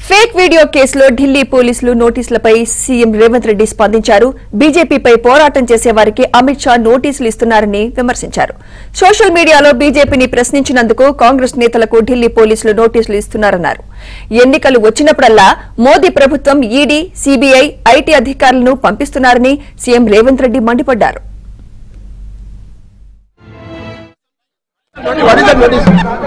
Fake video కేసులో ఢిల్లీ పోలీసులు నోటీసులపై CM Revanth Reddy స్పందించారు బీజేపీపై పోరాటం చేసే వారికి అమిత్ షా నోటీసులు ఇస్తున్నారని విమర్శించారు సోషల్ మీడియాలో బీజేపీని ప్రశ్నించినందుకు కాంగ్రెస్ నేతలకు ఢిల్లీ పోలీసులు నోటీసులు ఇస్తున్నారన్నారు ఎన్నికలు వచ్చినప్పుడల్లా మోదీ ప్రభుత్వం ఈడీ సీబీఐ ఐటీ అధికారులను పంపిస్తున్నారని సీఎం రేవంత్ రెడ్డి మండిపడ్డారు What is the notice?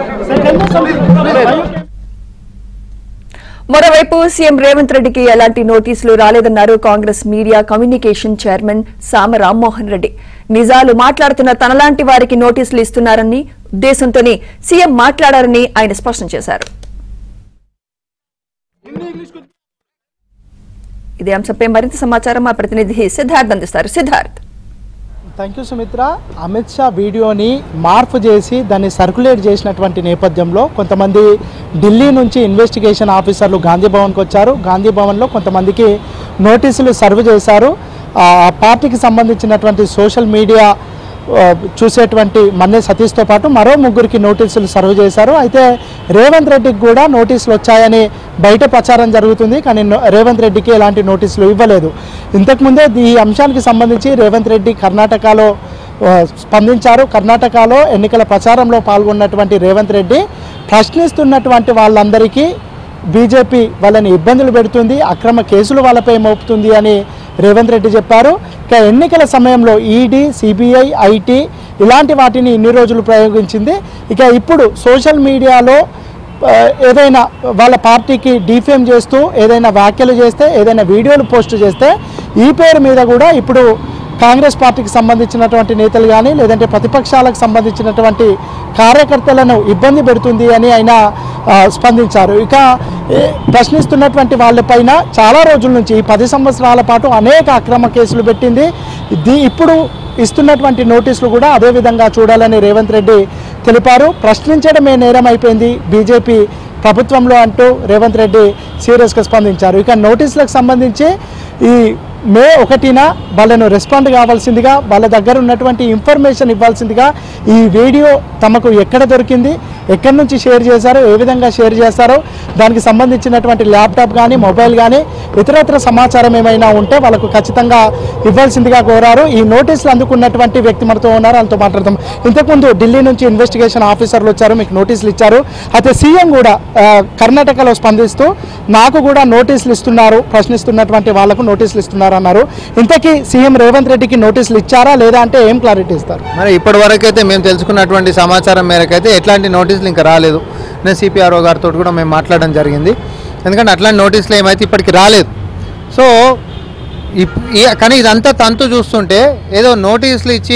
మరోవైపు సీఎం రేవంత్ రెడ్డికి ఎలాంటి నోటీసులు రాలేదన్నారు Congress media communication chairman Sama Rammohan Reddy నిజాలు మాట్లాడుతున్న తనలాంటి వారికి నోటీసులు ఇస్తున్నారని ఉద్దేశంతోనే సీఎం మాట్లాడారని ఆయన స్పష్టం చేశారు ఇదే అంశంపై మరింత సమాచారం మా ప్రతినిధి సిద్ధార్థ్ అందిస్తారు సిద్ధార్థ్ థ్యాంక్ యూ సుమిత్ర అమిత్ షా వీడియోని మార్పు చేసి దాన్ని సర్క్యులేట్ చేసినటువంటి నేపథ్యంలో కొంతమంది ఢిల్లీ నుంచి ఇన్వెస్టిగేషన్ ఆఫీసర్లు గాంధీ భవన్కి వచ్చారు గాంధీ భవన్లో కొంతమందికి నోటీసులు సర్వ్ చేశారు ఆ పార్టీకి సంబంధించినటువంటి సోషల్ మీడియా ఆ, చూసేటువంటి మన్నే సతీష్తో పాటు మరో ముగ్గురికి నోటీసులు సర్వ్ చేశారు అయితే రేవంత్ రెడ్డికి కూడా నోటీసులు వచ్చాయని బయట ప్రచారం జరుగుతుంది కానీ నో- రేవంత్ రెడ్డికి ఎలాంటి నోటీసులు ఇవ్వలేదు ఇంతకుముందే ఈ అంశానికి సంబంధించి రేవంత్ రెడ్డి కర్ణాటకలో ఆ, స్పందించారు కర్ణాటకలో ఎన్నికల ప్రచారంలో పాల్గొన్నటువంటి రేవంత్ రెడ్డి ప్రశ్నిస్తున్నటువంటి వాళ్ళందరికీ బీజేపీ వాళ్ళని ఇబ్బందులు పెడుతుంది అక్రమ కేసులు వాళ్ళపై మోపుతుంది అని రేవంత్ రెడ్డి చెప్పారు ఇక ఎన్నికల సమయంలో ఈడీ సిబిఐ ఐటీ ఇలాంటి వాటిని ఇన్ని రోజులు ప్రయోగించింది ఇక ఇప్పుడు సోషల్ మీడియాలో ఆ, ఏదైనా వాళ్ళ పార్టీకి డిఫేమ్ చేస్తూ ఏదైనా వ్యాఖ్యలు చేస్తే ఏదైనా వీడియోలు పోస్ట్ చేస్తే ఈ పేరు మీద కూడా ఇప్పుడు కాంగ్రెస్ పార్టీకి సంబంధించినటువంటి నేతలు కానీ లేదంటే ప్రతిపక్షాలకు సంబంధించినటువంటి కార్యకర్తలను ఇబ్బంది పెడుతుంది అని ఆయన ఆ, స్పందించారు ఇక ఏ, ప్రశ్నిస్తున్నటువంటి వాళ్ళపైన చాలా రోజుల నుంచి ఈ పది సంవత్సరాల పాటు అనేక అక్రమ కేసులు పెట్టింది ఇది ఇప్పుడు ఇస్తున్నటువంటి నోటీసులు కూడా అదే విధంగా చూడాలని రేవంత్ రెడ్డి తెలిపారు ప్రశ్నించడమే నేరం అయిపోయింది బీజేపీ ప్రభుత్వంలో అంటూ రేవంత్ రెడ్డి సీరియస్గా స్పందించారు ఇక నోటీసులకు సంబంధించి ఈ మే ఒకటిన వాళ్ళను రెస్పాండ్ కావాల్సిందిగా వాళ్ళ దగ్గర ఉన్నటువంటి ఇన్ఫర్మేషన్ ఇవ్వాల్సిందిగా ఈ వీడియో తమకు ఎక్కడ దొరికింది ఎక్కడి నుంచి షేర్ చేశారో ఏ విధంగా షేర్ చేస్తారో దానికి సంబంధించినటువంటి ల్యాప్టాప్ కానీ మొబైల్ కానీ ఇతరత్ర సమాచారం ఏమైనా ఉంటే వాళ్ళకు ఖచ్చితంగా ఇవ్వాల్సిందిగా కోరారు ఈ నోటీసులు అందుకున్నటువంటి వ్యక్తి మనతో ఉన్నారు వాళ్ళతో మాట్లాడతాం ఇంతకుముందు ఢిల్లీ నుంచి ఇన్వెస్టిగేషన్ ఆఫీసర్లు వచ్చారు మీకు నోటీసులు ఇచ్చారు అయితే సీఎం కూడా ఆ, కర్ణాటకలో స్పందిస్తూ నాకు కూడా నోటీసులు ఇస్తున్నారు ప్రశ్నిస్తున్నటువంటి వాళ్లకు నోటీసులు ఇస్తున్నారు అన్నారు ఇంతకీ సీఎం రేవంత్ రెడ్డికి నోటీసులు ఇచ్చారా లేదా అంటే ఏం క్లారిటీ ఇస్తారు మరి ఇప్పటి వరకు అయితే మేము తెలుసుకున్నటువంటి సమాచారం మేరకు అయితే ఎట్లాంటి నోటీసులు ఇంకా రాలేదు నేను సిపిఆర్ఓ గారితో కూడా మేము మాట్లాడడం జరిగింది ఎందుకంటే అట్లాంటి నోటీసులు ఏమైతే ఇప్పటికి రాలేదు సో ఇప్- ఈ- కానీ ఇదంతా తంతు చూస్తుంటే ఏదో నోటీసులు ఇచ్చి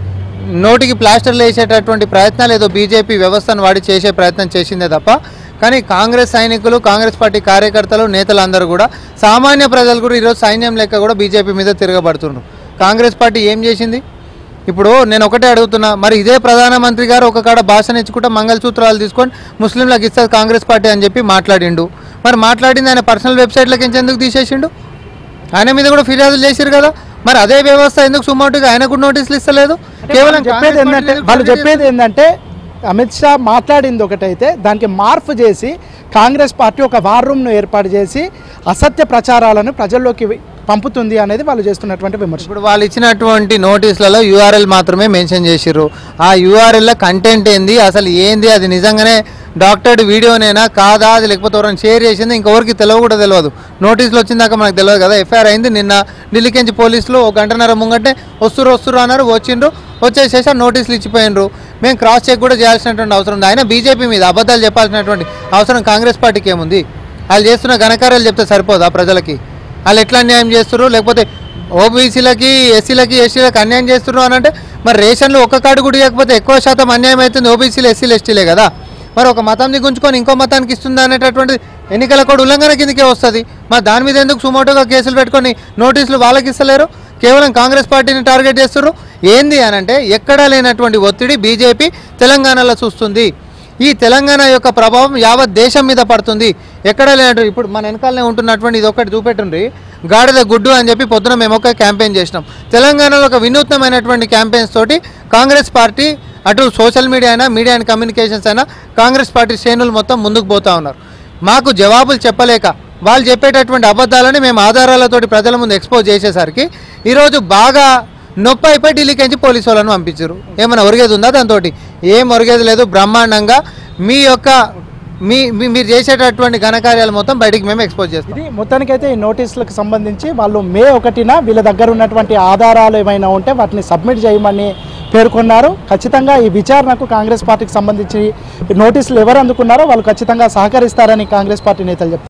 నోటికి ప్లాస్టర్లు వేసేటటువంటి ప్రయత్నాలు ఏదో బీజేపీ వ్యవస్థను వాడి చేసే ప్రయత్నం చేసిందే తప్ప కానీ కాంగ్రెస్ సైనికులు కాంగ్రెస్ పార్టీ కార్యకర్తలు నేతలందరూ కూడా సామాన్య ప్రజలు కూడా ఈరోజు సైన్యం లెక్క కూడా బీజేపీ మీద తిరగబడుతున్నారు కాంగ్రెస్ పార్టీ ఏం చేసింది ఇప్పుడు నేను ఒకటే అడుగుతున్నా మరి ఇదే ప్రధానమంత్రి గారు ఒక కాడ భాషను ఇచ్చుకుంటా మంగళసూత్రాలు తీసుకొని ముస్లింలకు ఇస్తారు కాంగ్రెస్ పార్టీ అని చెప్పి మాట్లాడిండు మరి మాట్లాడింది ఆయన పర్సనల్ వెబ్సైట్లకి ఎందుకు తీసేసిండు ఆయన మీద కూడా ఫిర్యాదులు చేశారు కదా మరి అదే వ్యవస్థ ఎందుకు సుమోటుగా ఆయన కూడా నోటీసులు ఇస్తలేదు కేవలం చెప్పేది కాంగ్రెస్ ఏంటంటే పార్టీ వాళ్ళు ఎందుకు చెప్పేది ఏంటంటే అమిత్ షా మాట్లాడింది ఒకటైతే దానికి మార్పు చేసి కాంగ్రెస్ పార్టీ ఒక వార్ రూమ్ను ఏర్పాటు చేసి అసత్య ప్రచారాలను ప్రజల్లోకి పంపుతుంది అనేది వాళ్ళు చేస్తున్నటువంటి విమర్శ ఇప్పుడు వాళ్ళు ఇచ్చినటువంటి నోటీసులలో యూఆర్ఎల్ మాత్రమే మెన్షన్ చేసిర్రు ఆ యూఆర్ఎల్లో కంటెంట్ ఏంది అసలు ఏంది అది నిజంగానే డాక్టర్డ్ వీడియోనేనా కాదా అది లేకపోతే ఎవరైనా షేర్ చేసింది ఇంకెవరికి తెలియ కూడా తెలియదు నోటీసులు వచ్చిందాక మనకు తెలియదు కదా ఎఫ్ఐఆర్ అయింది నిన్న ఢిల్లీకి నుంచి పోలీసులు ఒక గంటన్నర ముంగంటే వస్తురు వస్తురు అన్నారు వచ్చిండ్రు వచ్చేసేసి ఆ నోటీసులు ఇచ్చిపోయినరు మేము క్రాస్ చెక్ కూడా చేయాల్సినటువంటి అవసరం ఉంది ఆయన బీజేపీ మీద అబద్ధాలు చెప్పాల్సినటువంటి అవసరం కాంగ్రెస్ పార్టీకి ఏముంది వాళ్ళు చేస్తున్న ఘనకార్యాలు చెప్తే సరిపోదా ప్రజలకి వాళ్ళు ఎట్లా అన్యాయం చేస్తారు లేకపోతే ఓబీసీలకి ఎస్సీలకి ఎస్టీలకి అన్యాయం చేస్తున్నారు అని అంటే మరి రేషన్లు ఒక్క కాడు కూడా ఇవ్వకపోతే ఎక్కువ శాతం అన్యాయం అవుతుంది ఓబీసీలు ఎస్సీలు ఎస్టీలే కదా మరి ఒక మతాన్ని గుంజుకొని ఇంకో మతానికి ఇస్తుందా అనేటటువంటి ఎన్నికల కోడ్ ఉల్లంఘన కిందకే వస్తుంది మరి దాని మీద ఎందుకు సుమోటోగా కేసులు పెట్టుకొని నోటీసులు వాళ్ళకి ఇస్తలేరు కేవలం కాంగ్రెస్ పార్టీని టార్గెట్ చేస్తారు ఏంది అని అంటే ఎక్కడా లేనటువంటి ఒత్తిడి బీజేపీ తెలంగాణలో చూస్తుంది ఈ తెలంగాణ యొక్క ప్రభావం యావత్ దేశం మీద పడుతుంది ఎక్కడ లేనట్టు ఇప్పుడు మన వెనకాలనే ఉంటున్నటువంటి ఇది ఒకటి చూపెట్టుండ్రి గాడిద గుడ్డు అని చెప్పి పొద్దున మేము ఒక క్యాంపెయిన్ చేసినాం తెలంగాణలో ఒక వినూత్నమైనటువంటి క్యాంపెయిన్స్ తోటి కాంగ్రెస్ పార్టీ అటు సోషల్ మీడియా అయినా మీడియా అండ్ కమ్యూనికేషన్స్ అయినా కాంగ్రెస్ పార్టీ శ్రేణులు మొత్తం ముందుకు పోతా ఉన్నారు మాకు జవాబులు చెప్పలేక వాళ్ళు చెప్పేటటువంటి అబద్ధాలని మేము ఆధారాలతోటి ప్రజల ముందు ఎక్స్పోజ్ చేసేసరికి ఈరోజు బాగా నొప్పి అయిపోయి ఢిల్లీకి నుంచి పోలీసు వాళ్ళని పంపించారు ఏమైనా ఒరిగేది ఉందా దాంతో ఏం ఒరిగేది లేదు బ్రహ్మాండంగా మీ యొక్క మీ మీ- మీరు చేసేటటువంటి ఘనకార్యాలు మొత్తం బయటికి మేము ఎక్స్పోజ్ చేస్తాం ఇది మొత్తానికైతే ఈ నోటీసులకు సంబంధించి వాళ్ళు మే ఒకటిన వీళ్ళ దగ్గర ఉన్నటువంటి ఆధారాలు ఏమైనా ఉంటే వాటిని సబ్మిట్ చేయమని పేర్కొన్నారు ఖచ్చితంగా ఈ విచారణకు కాంగ్రెస్ పార్టీకి సంబంధించి నోటీసులు ఎవరు అందుకున్నారో వాళ్ళు ఖచ్చితంగా సహకరిస్తారని కాంగ్రెస్ పార్టీ నేతలు చెప్తారు